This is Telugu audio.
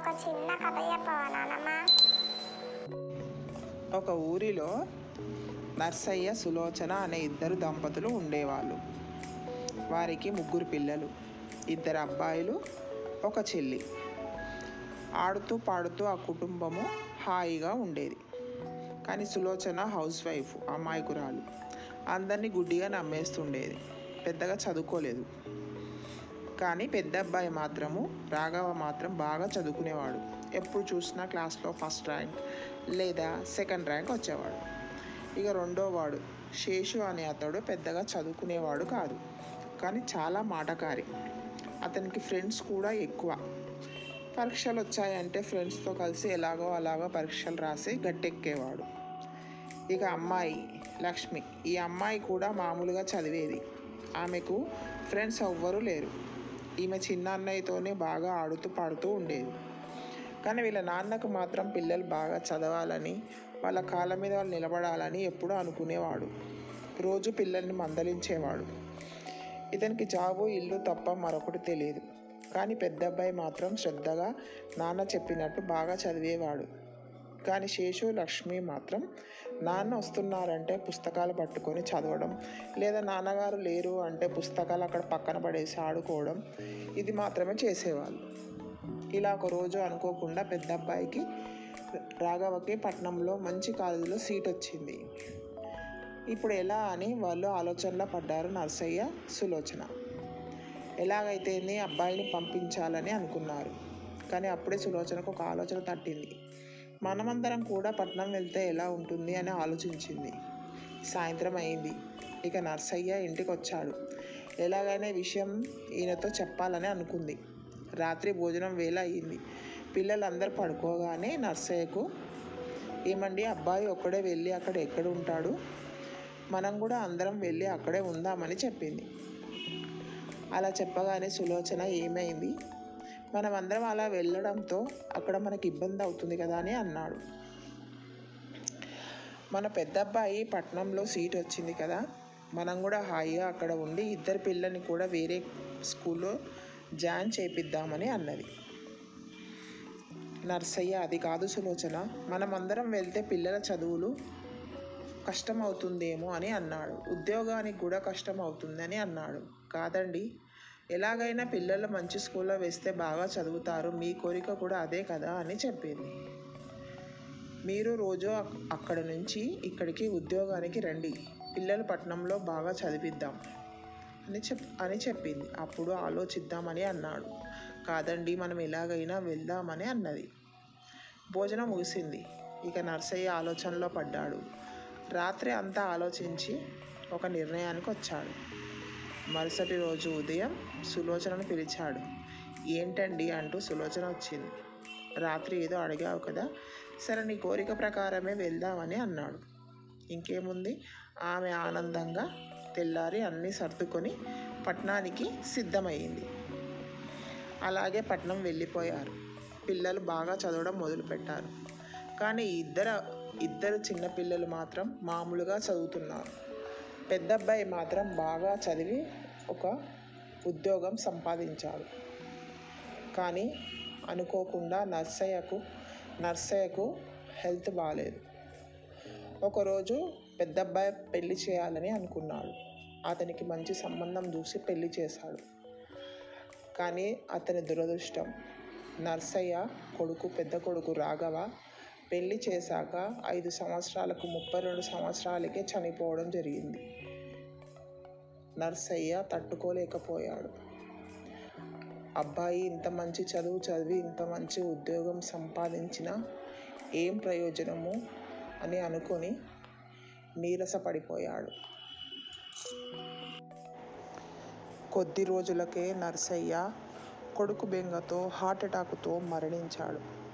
చిన్న కథ చెప్పవా నానమ్మ ఒక ఊరిలో నర్సయ్య సులోచన అనే ఇద్దరు దంపతులు ఉండేవాళ్ళు వారికి ముగ్గురు పిల్లలు ఇద్దరు అబ్బాయిలు ఒక చెల్లి ఆడుతూ పాడుతూ ఆ కుటుంబము హాయిగా ఉండేది కానీ సులోచన హౌస్ వైఫ్ అమాయకురాలు అందరినీ గుడ్డిగా నమ్మేస్తుండేది పెద్దగా చదువుకోలేదు కానీ పెద్ద అబ్బాయి మాత్రము రాఘవ మాత్రం బాగా చదువుకునేవాడు ఎప్పుడు చూసినా క్లాస్లో ఫస్ట్ ర్యాంక్ లేదా సెకండ్ ర్యాంక్ వచ్చేవాడు ఇక రెండో వాడు శేషు అనే అతడు పెద్దగా చదువుకునేవాడు కాదు కానీ చాలా మాటకారి అతనికి ఫ్రెండ్స్ కూడా ఎక్కువ పరీక్షలు వచ్చాయంటే ఫ్రెండ్స్తో కలిసి ఎలాగో అలాగో పరీక్షలు రాసి గట్టెక్కేవాడు ఇక అమ్మాయి లక్ష్మి ఈ అమ్మాయి కూడా మామూలుగా చదివేది ఆమెకు ఫ్రెండ్స్ ఎవ్వరూ లేరు ఈమె చిన్న అన్నయ్యతోనే బాగా ఆడుతూ పాడుతూ ఉండేది కానీ వీళ్ళ నాన్నకు మాత్రం పిల్లలు బాగా చదవాలని వాళ్ళ కాళ్ళ మీద వాళ్ళు నిలబడాలని ఎప్పుడూ అనుకునేవాడు రోజు పిల్లల్ని మందలించేవాడు ఇతనికి జాబు ఇల్లు తప్ప మరొకటి తెలియదు కానీ పెద్ద అబ్బాయి మాత్రం శ్రద్ధగా నాన్న చెప్పినట్టు బాగా చదివేవాడు కానీ శేషు లక్ష్మి మాత్రం నాన్న వస్తున్నారంటే పుస్తకాలు పట్టుకొని చదవడం లేదా నాన్నగారు లేరు అంటే పుస్తకాలు అక్కడ పక్కన పడేసి ఆడుకోవడం ఇది మాత్రమే చేసేవాళ్ళు ఇలా ఒక రోజు అనుకోకుండా పెద్ద అబ్బాయికి రాఘవకి పట్నంలో మంచి కాలేజీలో సీట్ వచ్చింది ఇప్పుడు ఎలా అని వాళ్ళు ఆలోచనలో పడ్డారు నర్సయ్య సులోచన ఎలాగైతే అబ్బాయిని పంపించాలని అనుకున్నారు కానీ అప్పుడే సులోచనకు ఒక ఆలోచన తట్టింది మనమందరం కూడా పట్నం వెళ్తే ఎలా ఉంటుంది అని ఆలోచించింది సాయంత్రం అయింది ఇక నర్సయ్య ఇంటికి వచ్చాడు ఎలాగైనా ఈ విషయం ఈయనతో చెప్పాలని అనుకుంది రాత్రి భోజనం వేళ అయ్యింది పిల్లలందరూ పడుకోగానే నర్సయ్యకు ఏమండి అబ్బాయి ఒక్కడే వెళ్ళి అక్కడ ఎక్కడ ఉంటాడు మనం కూడా అందరం వెళ్ళి అక్కడే ఉందామని చెప్పింది అలా చెప్పగానే సులోచన ఏమైంది మనం అందరం అలా వెళ్ళడంతో అక్కడ మనకి ఇబ్బంది అవుతుంది కదా అని అన్నాడు మన పెద్ద అబ్బాయి పట్నంలో సీట్ వచ్చింది కదా మనం కూడా హాయిగా అక్కడ ఉండి ఇద్దరు పిల్లల్ని కూడా వేరే స్కూల్లో జాయిన్ చేపిద్దామని అన్నది నర్సయ్య అది కాదు సులోచన మనం అందరం వెళ్తే పిల్లల చదువులు కష్టం అవుతుందేమో అని అన్నాడు ఉద్యోగానికి కూడా కష్టం అవుతుందని అన్నాడు కాదండి ఎలాగైనా పిల్లలు మంచి స్కూల్లో వేస్తే బాగా చదువుతారు మీ కోరిక కూడా అదే కదా అని చెప్పింది మీరు రోజు అక్- అక్కడ నుంచి ఇక్కడికి ఉద్యోగానికి రండి పిల్లలు పట్టణంలో బాగా చదివిద్దాం అని చెప్ అని చెప్పింది అప్పుడు ఆలోచిద్దామని అన్నాడు కాదండి మనం ఎలాగైనా వెళ్దామని అన్నది భోజనం ముగిసింది ఇక నర్సయ్య ఆలోచనలో పడ్డాడు రాత్రి అంతా ఆలోచించి ఒక నిర్ణయానికి వచ్చాడు మరుసటి రోజు ఉదయం సులోచనను పిలిచాడు ఏంటండి అంటూ సులోచన వచ్చింది రాత్రి ఏదో అడిగావు కదా సరే నీ కోరిక ప్రకారమే వెళ్దామని అన్నాడు ఇంకేముంది ఆమె ఆనందంగా తెల్లారి అన్నీ సర్దుకొని పట్నానికి సిద్ధమయ్యింది అలాగే పట్నం వెళ్ళిపోయారు పిల్లలు బాగా చదవడం మొదలుపెట్టారు కానీ ఈ ఇద్దరు ఇద్దరు చిన్న పిల్లలు మాత్రం మామూలుగా చదువుతున్నారు పెద్ద అబ్బాయి మాత్రం బాగా చదివి ఒక ఉద్యోగం సంపాదించాడు కానీ అనుకోకుండా నర్సయ్యకు నర్సయ్యకు హెల్త్ బాగాలేదు ఒకరోజు పెద్ద అబ్బాయి పెళ్లి చేయాలని అనుకున్నాడు అతనికి మంచి సంబంధం చూసి పెళ్లి చేశాడు కానీ అతని దురదృష్టం నర్సయ్య కొడుకు పెద్ద కొడుకు రాఘవ పెళ్లి చేశాక ఐదు సంవత్సరాలకు ముప్పై రెండు సంవత్సరాలకే చనిపోవడం జరిగింది నర్సయ్య తట్టుకోలేకపోయాడు అబ్బాయి ఇంత మంచి చదువు చదివి ఇంత మంచి ఉద్యోగం సంపాదించినా ఏం ప్రయోజనము అని అనుకొని నీరసపడిపోయాడు కొద్ది రోజులకే నర్సయ్య కొడుకు బెంగతో హార్ట్ అటాక్తో మరణించాడు